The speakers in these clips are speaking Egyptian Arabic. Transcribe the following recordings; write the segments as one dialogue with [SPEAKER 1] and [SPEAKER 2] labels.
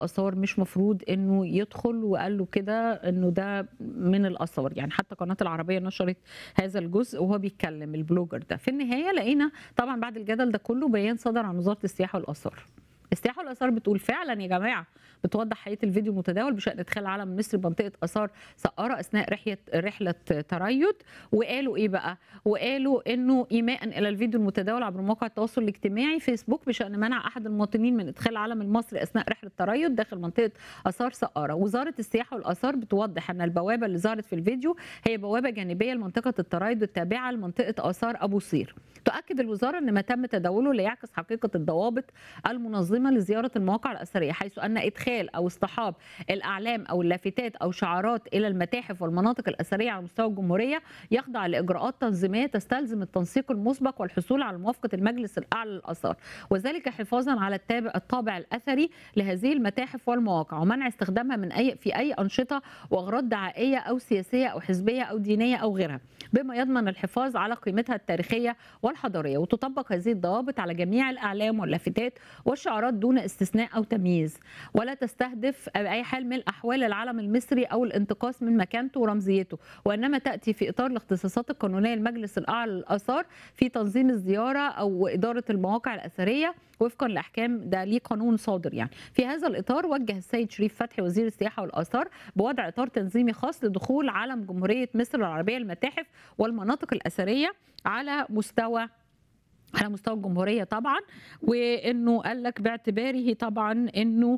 [SPEAKER 1] آثار مش مفروض إنه يدخل وقال له كده إنه ده من الآثار، يعني حتى قناة العربية نشرت هذا الجزء وهو بيتكلم البلوجر ده، في النهاية لقينا طبعًا بعد الجدل ده كله بيان صدر عن وزارة السياحة والآثار. السياحة والآثار بتقول فعلًا يا جماعة بتوضح حقيقة الفيديو المتداول بشأن إدخال علم مصر بمنطقة آثار سقارة أثناء رحلة رحلة تريث، وقالوا إيه بقى؟ وقالوا إنه إيماءً إلى الفيديو المتداول عبر مواقع التواصل الاجتماعي فيسبوك بشأن منع أحد المواطنين من إدخال العلم المصري أثناء رحلة تريث داخل منطقة آثار سقارة، وزارة السياحة والآثار بتوضح أن البوابة اللي ظهرت في الفيديو هي بوابة جانبية لمنطقة التريث التابعة لمنطقة آثار أبو قير. تؤكد الوزارة أن ما تم تداوله لا يعكس حقيقة الضوابط المنظمة لزيارة المواقع الأثرية، حيث أن إدخال أو اصطحاب الأعلام أو اللافتات أو شعارات إلى المتاحف والمناطق الأثرية على مستوى الجمهورية يخضع لإجراءات تنظيمية تستلزم التنسيق المسبق والحصول على موافقة المجلس الأعلى للآثار، وذلك حفاظًا على التابع الطابع الأثري لهذه المتاحف والمواقع، ومنع استخدامها من أي في أي أنشطة وأغراض دعائية أو سياسية أو حزبية أو دينية أو غيرها، بما يضمن الحفاظ على قيمتها التاريخية والحضارية، وتطبق هذه الضوابط على جميع الأعلام واللافتات والشعارات دون استثناء أو تمييز، ولا تستهدف بأي حال من الأحوال العلم المصري أو الانتقاص من مكانته ورمزيته، وإنما تأتي في إطار الاختصاصات القانونية للمجلس الأعلى للآثار في تنظيم الزيارة أو إدارة المواقع الأثرية وفقا لأحكام ده ليه قانون صادر يعني. في هذا الإطار وجه السيد شريف فتحي وزير السياحة والآثار بوضع إطار تنظيمي خاص لدخول علم جمهورية مصر العربية المتاحف والمناطق الأثرية على مستوى على مستوى الجمهورية طبعا وانه قال لك باعتباره طبعا انه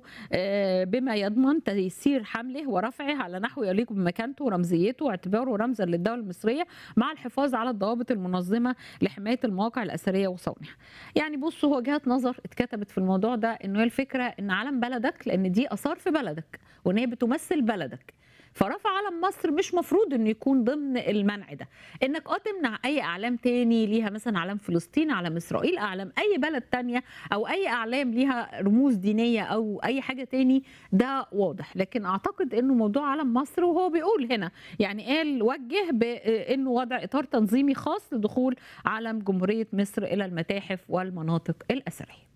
[SPEAKER 1] بما يضمن تيسير حمله ورفعه على نحو يليق بمكانته ورمزيته واعتباره رمزا للدولة المصرية مع الحفاظ على الضوابط المنظمة لحماية المواقع الأثرية وصونها. يعني بصوا هو وجهات نظر اتكتبت في الموضوع ده انه هي الفكرة ان علم بلدك لان دي آثار في بلدك وان هي بتمثل بلدك. فرفع علم مصر مش مفروض انه يكون ضمن المنع ده انك اه تمنع اي اعلام تاني ليها مثلا علم فلسطين علم اسرائيل اعلام اي بلد تانية او اي اعلام ليها رموز دينيه او اي حاجه تاني ده واضح لكن اعتقد انه موضوع علم مصر وهو بيقول هنا يعني قال وجه بانه وضع اطار تنظيمي خاص لدخول علم جمهوريه مصر الى المتاحف والمناطق الاثريه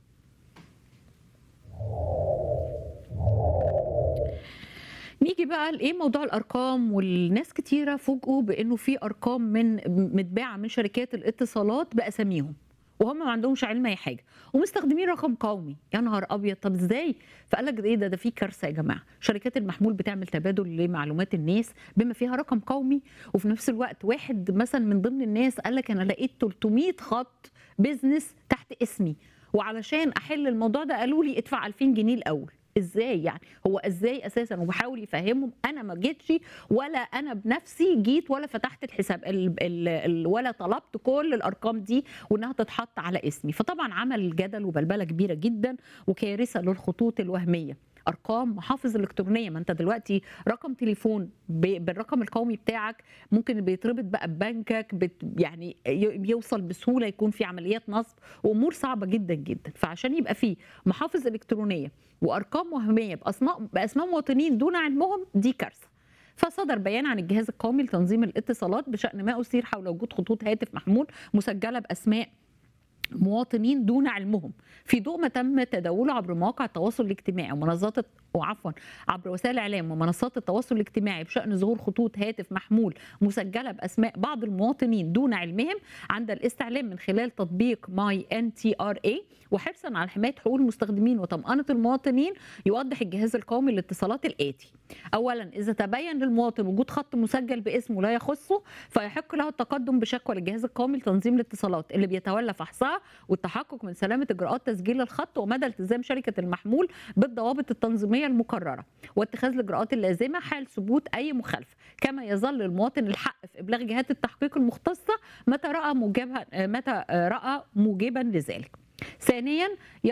[SPEAKER 1] نيجي بقى لايه موضوع الارقام والناس كتيره فوجئوا بانه في ارقام من متباعه من شركات الاتصالات باساميهم وهم ما عندهمش علم اي حاجه ومستخدمين رقم قومي يا نهار ابيض طب ازاي فقال لك ايه ده ده في كارثه يا جماعه شركات المحمول بتعمل تبادل لمعلومات الناس بما فيها رقم قومي وفي نفس الوقت واحد مثلا من ضمن الناس قال لك انا لقيت 300 خط بيزنس تحت اسمي وعلشان احل الموضوع ده قالوا لي ادفع 2000 جنيه الاول ازاي يعني هو ازاي اساسا وبحاول يفهمهم انا ما جيتش ولا انا بنفسي جيت ولا فتحت الحساب ال ال ال ولا طلبت كل الارقام دي وانها تتحط على اسمي فطبعا عمل جدل وبلبله كبيره جدا وكارثه للخطوط الوهميه ارقام محافظ الكترونيه ما انت دلوقتي رقم تليفون بالرقم القومي بتاعك ممكن بيتربط بقى ببنكك بت يعني يوصل بسهوله يكون في عمليات نصب وامور صعبه جدا جدا فعشان يبقى في محافظ الكترونيه وارقام وهميه باسماء باسماء مواطنين دون علمهم دي كارثه فصدر بيان عن الجهاز القومي لتنظيم الاتصالات بشان ما اثير حول وجود خطوط هاتف محمول مسجله باسماء مواطنين دون علمهم في ضوء ما تم تداوله عبر مواقع التواصل الاجتماعي ومنصات وعفوا عبر وسائل الاعلام ومنصات التواصل الاجتماعي بشان ظهور خطوط هاتف محمول مسجله باسماء بعض المواطنين دون علمهم عند الاستعلام من خلال تطبيق ماي ان تي ار اي وحرصا على حمايه حقوق المستخدمين وطمانه المواطنين يوضح الجهاز القومي للاتصالات الاتي اولا اذا تبين للمواطن وجود خط مسجل باسمه لا يخصه فيحق له التقدم بشكوى للجهاز القومي لتنظيم الاتصالات اللي بيتولى فحصها والتحقق من سلامه اجراءات تسجيل الخط ومدى التزام شركه المحمول بالضوابط التنظيميه المقرره واتخاذ الاجراءات اللازمه حال ثبوت اي مخالفه كما يظل المواطن الحق في ابلاغ جهات التحقيق المختصه متى راى موجبها متى راى موجبا لذلك ثانيا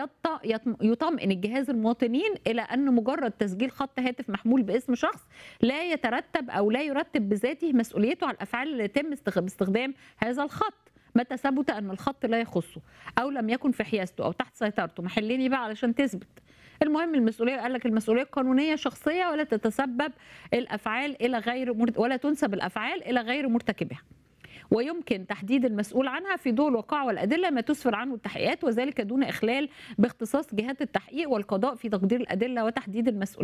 [SPEAKER 1] يطمئن الجهاز المواطنين الى ان مجرد تسجيل خط هاتف محمول باسم شخص لا يترتب او لا يرتب بذاته مسؤوليته على الافعال اللي يتم باستخدام هذا الخط متى ثبت ان الخط لا يخصه او لم يكن في حيازته او تحت سيطرته محليني بقى علشان تثبت المهم المسؤوليه قال لك المسؤوليه القانونيه شخصيه ولا تتسبب الافعال الى غير ولا تنسب الافعال الى غير مرتكبها ويمكن تحديد المسؤول عنها في ضوء الوقائع والادله ما تسفر عنه التحقيقات وذلك دون اخلال باختصاص جهات التحقيق والقضاء في تقدير الادله وتحديد المسؤولين